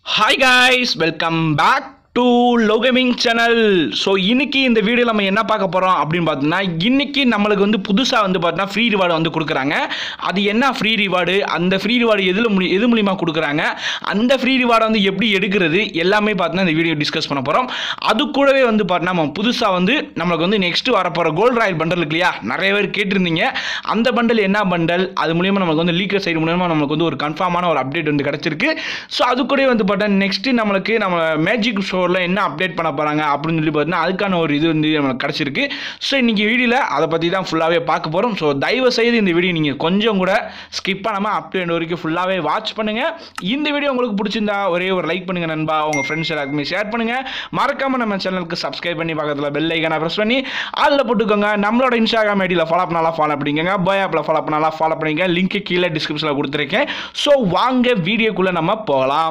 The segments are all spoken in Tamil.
Hi guys welcome back to லோகமிங் சேனல் ஸோ இன்னைக்கு இந்த வீடியோ நம்ம என்ன பார்க்க போகிறோம் அப்படின்னு பார்த்தீங்கன்னா இன்னைக்கு நம்மளுக்கு வந்து புதுசாக வந்து பார்த்தீங்கன்னா ஃப்ரீ ரிவார்டு வந்து கொடுக்குறாங்க அது என்ன ஃப்ரீ ரிவார்டு அந்த ஃப்ரீ ரிவார்டு எதில் மூலி எது மூலிமா கொடுக்குறாங்க அந்த ஃப்ரீ ரிவார்டை வந்து எப்படி எடுக்கிறது எல்லாமே பார்த்தீங்கன்னா இந்த வீடியோ டிஸ்கஸ் பண்ண போகிறோம் அது கூடவே வந்து பார்த்தீங்கன்னா நம்ம புதுசாக வந்து நம்மளுக்கு வந்து நெக்ஸ்ட் வரப்போகிற கோல்ட் ராயல் பண்டல் இருக்கு இல்லையா நிறைய பேர் கேட்டிருந்தீங்க அந்த பண்டல் என்ன பண்டல் அது மூலியமாக நமக்கு வந்து லீக்கர் சைடு மூலியமாக நமக்கு வந்து ஒரு கன்ஃபார்மான ஒரு அப்டேட் வந்து கிடச்சிருக்கு ஸோ அது கூட வந்து பார்த்தா நெக்ஸ்ட் நம்மளுக்கு நம்ம மேஜிக் ஷோரில் என்ன அப்டேட் பண்ண போகிறாங்க அப்படின்னு சொல்லி பார்த்தீங்கன்னா அதுக்கான ஒரு இது வந்து நம்மளுக்கு கிடச்சிருக்கு ஸோ இன்றைக்கி வீடியோவில் அதை பற்றி தான் ஃபுல்லாகவே பார்க்க போகிறோம் ஸோ தயவு செய்து இந்த வீடியோ நீங்கள் கொஞ்சம் கூட ஸ்கிப் பண்ணாமல் அப்டேட் வரைக்கும் ஃபுல்லாகவே வாட்ச் பண்ணுங்கள் இந்த வீடியோ உங்களுக்கு பிடிச்சிருந்தா ஒரே ஒரு லைக் பண்ணுங்கள் நண்பா உங்கள் ஃப்ரெண்ட்ஸ் எல்லாருக்குமே ஷேர் பண்ணுங்கள் மறக்காமல் நம்ம சேனலுக்கு சப்ஸ்கிரைப் பண்ணி பக்கத்தில் பெல் ஐக்கனை ப்ரெஸ் பண்ணி அதில் போட்டுக்கோங்க நம்மளோட இன்ஸ்டாகிராம் ஐடியில் ஃபாலோ பண்ணாலாம் ஃபாலோ பண்ணிக்கோங்க பாய் ஆப்பில் ஃபாலோ பண்ணாலாம் ஃபாலோ பண்ணிக்கங்க லிங்க் கீழே டிஸ்கிரிப்ஷனில் கொடுத்துருக்கேன் ஸோ வாங்க வீடியோக்குள்ளே நம்ம போகலாம்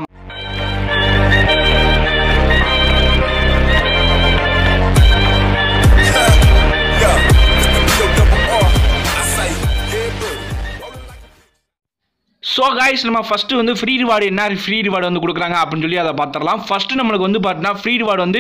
Yeah, it's the B-O-double-R. I say, yeah, boo. So guys நம்ம ஃபஸ்ட்டு வந்து ஃப்ரீ ரிவார்டு என்ன ஃப்ரீ ரிவார்டு வந்து கொடுக்குறாங்க அப்படின்னு சொல்லி அதை பார்த்துடலாம் ஃபஸ்ட்டு நம்மளுக்கு வந்து பார்த்தீங்கன்னா ஃப்ரீ ரிவார்டு வந்து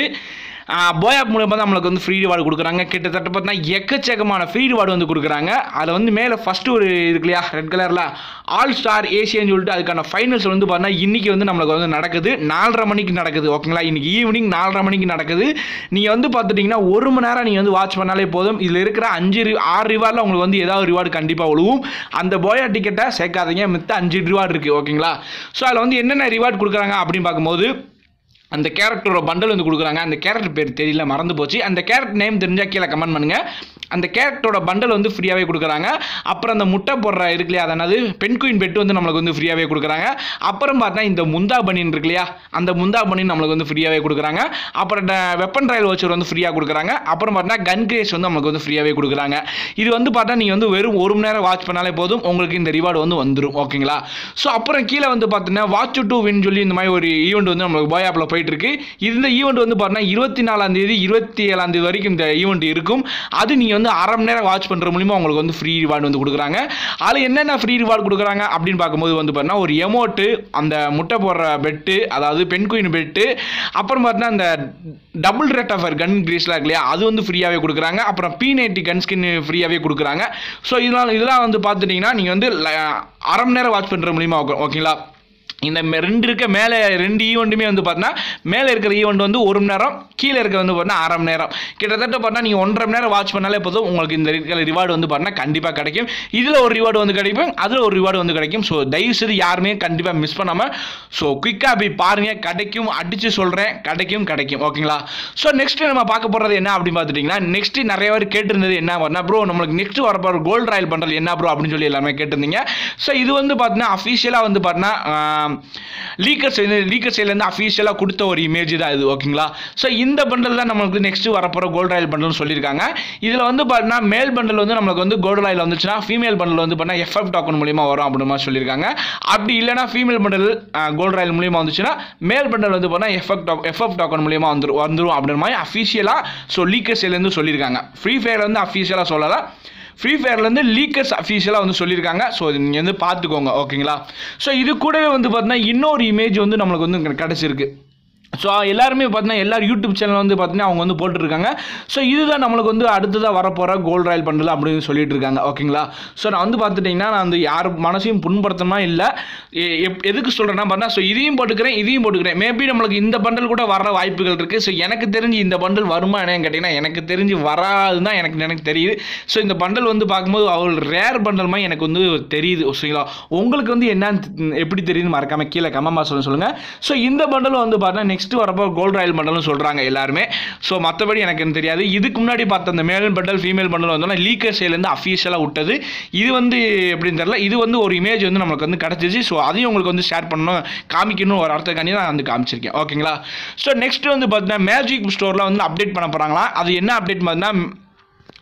போயாப் மூலமாக தான் நம்மளுக்கு வந்து ஃப்ரீ ரிவார்டு கொடுக்குறாங்க கிட்டத்தட்ட பார்த்தீங்கன்னா எக்கச்சக்கமான ஃப்ரீ ரிவார்டு வந்து கொடுக்குறாங்க அதில் வந்து மேலே ஃபஸ்ட்டு ஒரு இருக்கு இல்லையா ரெட் கலரில் ஆல் ஸ்டார் ஏசியன்னு சொல்லிட்டு அதுக்கான ஃபைனல்ஸ் வந்து பார்த்தீங்கன்னா இன்றைக்கி வந்து நம்மளுக்கு வந்து நடக்குது நாலரை மணிக்கு நடக்குது ஓகேங்களா இன்றைக்கி ஈவினிங் நாலரை மணிக்கு நடக்குது நீங்கள் வந்து பார்த்துட்டிங்கன்னா ஒரு மணி நேரம் நீங்கள் வந்து வாட்ச் பண்ணாலே போதும் இதில் இருக்கிற அஞ்சு ரி- ஆறு ரிவார்டில் உங்களுக்கு வந்து ஏதாவது ரிவார்டு கண்டிப்பாக விழுவும் அந்த போயா டிக்கெட்டை சேர்க்காதீங்க மித்த அஞ்சு ரிவார்டு இருக்குது ஓகேங்களா ஸோ அதில் வந்து என்னென்ன ரிவார்டு கொடுக்குறாங்க அப்படின்னு பார்க்கும்போது அந்த கேரக்டரோட பண்டல் வந்து கொடுக்குறாங்க அந்த கேரக்டர் பேர் தெரியல மறந்து போச்சு அந்த கேரக்டர் நேம் தெரிஞ்சால் கீழே கமெண்ட் பண்ணுங்கள் அந்த கேரக்டரோட பண்டல் வந்து ஃப்ரீயாகவே கொடுக்குறாங்க அப்புறம் அந்த முட்டை போடுற இருக்கு இல்லையா அதாவது பெண் குயின் பெட்டு வந்து நம்மளுக்கு வந்து ஃப்ரீயாகவே கொடுக்குறாங்க அப்புறம் பார்த்தா இந்த முந்தா பனின் இருக்கு இல்லையா அந்த முந்தா பனின் நம்மளுக்கு வந்து ஃப்ரீயாகவே கொடுக்குறாங்க அப்புறம் வெப்பன் ட்ரையல் வச்சர் வந்து ஃப்ரீயாக கொடுக்குறாங்க அப்புறம் பார்த்தா கன் கிரேஸ் வந்து நம்மளுக்கு வந்து ஃப்ரீயாகவே கொடுக்குறாங்க இது வந்து பார்த்தா நீங்கள் வந்து வெறும் ஒரு மணி நேரம் வாட்ச் பண்ணாலே போதும் உங்களுக்கு இந்த ரிவார்டு வந்து வந்துடும் ஓகேங்களா ஸோ அப்புறம் கீழே வந்து பார்த்தீங்கன்னா வாட்ச் டு வின் சொல்லி இந்த மாதிரி ஒரு ஈவெண்ட் வந்து நம்மளுக்கு போய் ஆப்பில் போயிட்டு இருக்கு இந்த ஈவெண்ட் வந்து பார்த்தீங்கன்னா இருபத்தி நாலாம் தேதி இருபத்தி ஏழாம் தேதி வரைக்கும் இந்த ஈவெண்ட் இருக்கும் அது நீங்கள் வந்து அரை மணி நேரம் வாட்ச் பண்ணுற மூலிமா உங்களுக்கு வந்து ஃப்ரீ ரிவார்டு வந்து கொடுக்குறாங்க அதில் என்னென்ன ஃப்ரீ ரிவார்டு கொடுக்குறாங்க அப்படின்னு பார்க்கும்போது வந்து பார்த்தீங்கன்னா ஒரு எமோட்டு அந்த முட்டை போடுற பெட்டு அதாவது பெண் குயின் பெட்டு அப்புறம் பார்த்தீங்கன்னா அந்த டபுள் ரேட் ஆஃப் கன் கிரீஸ்லாம் இருக்கு இல்லையா அது வந்து ஃப்ரீயாகவே கொடுக்குறாங்க அப்புறம் பி நைன்டி கன் ஸ்கின் ஃப்ரீயாகவே கொடுக்குறாங்க ஸோ இதெல்லாம் இதெல்லாம் வந்து பார்த்துட்டிங்கன்னா நீங்கள் வந்து ல- அரை மணி நேரம் வாட்ச் பண்ணுற மூலிமா ஓகே- ஓகேங்களா இந்த மெ- ரெண்டு இருக்க மேலே ரெண்டு ஈவெண்ட்டுமே வந்து பார்த்தீங்கன்னா மேலே இருக்கிற ஈவெண்ட் வந்து ஒரு மணி நேரம் கீழே இருக்க வந்து பார்த்தீங்கன்னா அரை மணி நேரம் கிட்டத்தட்ட பார்த்தா நீங்கள் ஒன்றரை மணி நேரம் வாட்ச் பண்ணாலே போதும் உங்களுக்கு இந்த இருக்கிற ரிவார்டு வந்து பார்த்தீங்கன்னா கண்டிப்பாக கிடைக்கும் இதில் ஒரு ரிவார்டு வந்து கிடைக்கும் அதில் ஒரு ரிவார்டு வந்து கிடைக்கும் ஸோ தயவுசெய்து யாருமே கண்டிப்பாக மிஸ் பண்ணாமல் ஸோ குயிக்காக போய் பாருங்கள் கிடைக்கும் அடித்து சொல்கிறேன் கிடைக்கும் கிடைக்கும் ஓகேங்களா ஸோ நெக்ஸ்ட் நம்ம பார்க்க போகிறது என்ன அப்படின்னு பார்த்துட்டிங்கன்னா நெக்ஸ்ட் நிறைய பேர் கேட்டிருந்தது என்ன பண்ணா ப்ரோ நம்மளுக்கு நெக்ஸ்ட் வரப்போகிற கோல்டு ராயல் பண்டல் என்ன ப்ரோ அப்படின்னு சொல்லி எல்லாமே கேட்டிருந்தீங்க ஸோ இது வந்து பார்த்தீங்கன்னா அஃபீஷியலாக வந்து பார்த்தீங்கன்னா லீக்கர் சைடு லீக்கர் சைட்லேருந்து அஃபீஷியலாக கொடுத்த ஒரு இமேஜ் தான் இது ஓகேங்களா ஸோ இந்த பண்டல் தான் நம்மளுக்கு நெக்ஸ்ட் வரப்போகிற கோல்டு ராயல் பண்டல்னு சொல்லியிருக்காங்க இதில் வந்து பார்த்தீங்கன்னா மேல் பண்டல் வந்து நம்மளுக்கு வந்து கோல்டு ராயல் வந்துச்சுன்னா ஃபீமேல் பண்டல் வந்து பார்த்தீங்கன்னா எஃப்எஃப் டாக்கன் மூலியமா வரும் அப்படின்னு மாதிரி சொல்லியிருக்காங்க அப்படி இல்லைனா ஃபீமேல் பண்டல் கோல்டு ராயல் மூலியமா வந்துச்சுன்னா மேல் பண்டல் வந்து பார்த்தீங்கன்னா எஃப்எஃப் டாக் எஃப்எஃப் டாக்கன் மூலியமா வந்துரும் வந்துரும் அப்படின்ற மாதிரி அஃபீஷியலாக ஸோ லீக்கர் சைட்லேருந்து சொல்லியிருக்காங்க ஃப்ரீ ஃபயர் வந்து அஃபீஷியலாக சொல்லலை ஃப்ரீ ஃபயர்லேருந்து லீக்கர்ஸ் அஃபீஷியலாக வந்து சொல்லியிருக்காங்க ஸோ இது நீங்கள் வந்து பார்த்துக்கோங்க ஓகேங்களா ஸோ இது கூடவே வந்து பார்த்தீங்கன்னா இன்னொரு இமேஜ் வந்து நம்மளுக்கு வந்து கிடச்சிருக்கு ஸோ எல்லாருமே பார்த்தீங்கன்னா எல்லார் யூடியூப் சேனல் வந்து பார்த்தீங்கன்னா அவங்க வந்து போட்டுருக்காங்க ஸோ இதுதான் நம்மளுக்கு வந்து அடுத்ததாக வரப்போகிற கோல்டு ராயல் பண்டல் அப்படின்னு சொல்லிட்டு இருக்காங்க ஓகேங்களா ஸோ நான் வந்து பார்த்துட்டிங்கன்னா நான் வந்து யார் மனசையும் புண்படுத்தமா இல்லை எ- எப்- எதுக்கு சொல்கிறேன்னா பார்த்தா ஸோ இதையும் போட்டுக்கிறேன் இதையும் போட்டுக்கிறேன் மேபி நம்மளுக்கு இந்த பண்டல் கூட வர வாய்ப்புகள் இருக்குது ஸோ எனக்கு தெரிஞ்சு இந்த பண்டல் வருமா என்னன்னு கேட்டிங்கன்னா எனக்கு தெரிஞ்சு வராதுன்னு தான் எனக்கு எனக்கு தெரியுது ஸோ இந்த பண்டல் வந்து பார்க்கும்போது அவள் ரேர் பண்டல் மாதிரி எனக்கு வந்து தெரியுது சரிங்களா உங்களுக்கு வந்து என்னன்னு எப்படி தெரியுதுன்னு மறக்காம கீழே கமெண்ட் பாக்ஸில் சொல்லுங்கள் ஸோ இந்த பண்டல் வந்து பார்த்தா நெக்ஸ்ட் வரப்போ கோல்டு ராயல் பண்டல்னு சொல்கிறாங்க எல்லாருமே ஸோ மற்றபடி எனக்கு என்ன தெரியாது இதுக்கு முன்னாடி பார்த்த அந்த மேல் பண்டல் ஃபீமேல் பண்டல் வந்தோம்னா லீக்கர் சைட்லேருந்து அஃபீஷியலாக விட்டது இது வந்து எப்படின்னு தெரியல இது வந்து ஒரு இமேஜ் வந்து நம்மளுக்கு வந்து கிடச்சிச்சு ஸோ அதையும் உங்களுக்கு வந்து ஷேர் பண்ணணும் காமிக்கணும் ஒரு அர்த்தக்காண்டி நான் வந்து காமிச்சிருக்கேன் ஓகேங்களா ஸோ நெக்ஸ்ட் வந்து பார்த்தீங்கன்னா மேஜிக் ஸ்டோரில் வந்து அப்டேட் பண்ண போகிறாங்களா அது என்ன அப்டேட் பார்த்தீங்கன்னா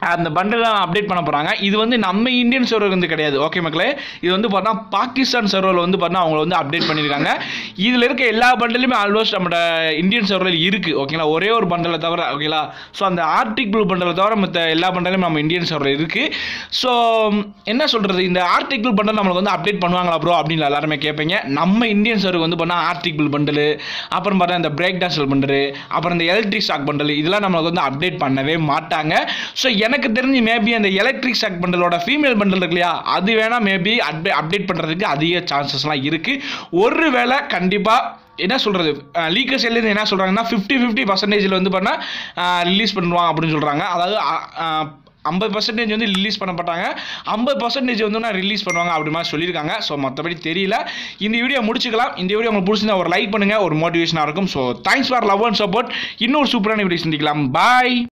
அந்த பண்டலாம் அப்டேட் பண்ண போகிறாங்க இது வந்து நம்ம இந்தியன் சர்வர் வந்து கிடையாது ஓகே மக்களே இது வந்து பார்த்தா பாகிஸ்தான் சர்வரில் வந்து பார்த்தா அவங்க வந்து அப்டேட் பண்ணியிருக்காங்க இதில் இருக்க எல்லா பண்டலுமே ஆல்மோஸ்ட் நம்ம இந்தியன் சர்வரில் இருக்குது ஓகேங்களா ஒரே ஒரு பண்டலை தவிர ஓகேங்களா ஸோ அந்த ஆர்டிக் ப்ளூ பண்டலை தவிர மற்ற எல்லா பண்டலும் நம்ம இந்தியன் சர்வரில் இருக்குது ஸோ என்ன சொல்கிறது இந்த ஆர்டிக் ப்ளூ பண்டல் நம்மளுக்கு வந்து அப்டேட் பண்ணுவாங்களா ப்ரோ அப்படின்னு எல்லாருமே கேட்பீங்க நம்ம இந்தியன் சர்வர் வந்து பண்ணால் ஆர்டிக் ப்ளூ பண்டலு அப்புறம் பார்த்தா இந்த பிரேக் டான்சல் பண்டலு அப்புறம் இந்த எலக்ட்ரிக் ஸ்டாக் பண்டல் இதெல்லாம் நம்மளுக்கு வந்து அப்டேட் பண்ணவே மாட்டாங்க ஸோ எனக்கு தெரிஞ்சு மேபி அந்த எலக்ட்ரிக் ஸ்டாக் பண்டலோட ஃபீமேல் பண்டல் இருக்கு இல்லையா அது வேணால் மேபி அப்டே அப்டேட் பண்ணுறதுக்கு அதிக சான்சஸ்லாம் இருக்குது ஒரு வேளை கண்டிப்பாக என்ன சொல்கிறது லீக்கர் சைட்லேருந்து என்ன சொல்கிறாங்கன்னா ஃபிஃப்டி ஃபிஃப்டி பர்சன்டேஜில் வந்து பண்ணால் ரிலீஸ் பண்ணுவாங்க அப்படின்னு சொல்கிறாங்க அதாவது ஐம்பது பர்சன்டேஜ் வந்து ரிலீஸ் பண்ணப்பட்டாங்க ஐம்பது பர்சன்டேஜ் வந்து நான் ரிலீஸ் பண்ணுவாங்க அப்படி மாதிரி சொல்லியிருக்காங்க ஸோ மற்றபடி தெரியல இந்த வீடியோ முடிச்சுக்கலாம் இந்த வீடியோ உங்களுக்கு பிடிச்சிருந்தா ஒரு லைக் பண்ணுங்கள் ஒரு மோட்டிவேஷனாக இருக்கும் so thanks for love and support இன்னொரு சூப்பரான வீடியோ சந்திக்கலாம் பாய்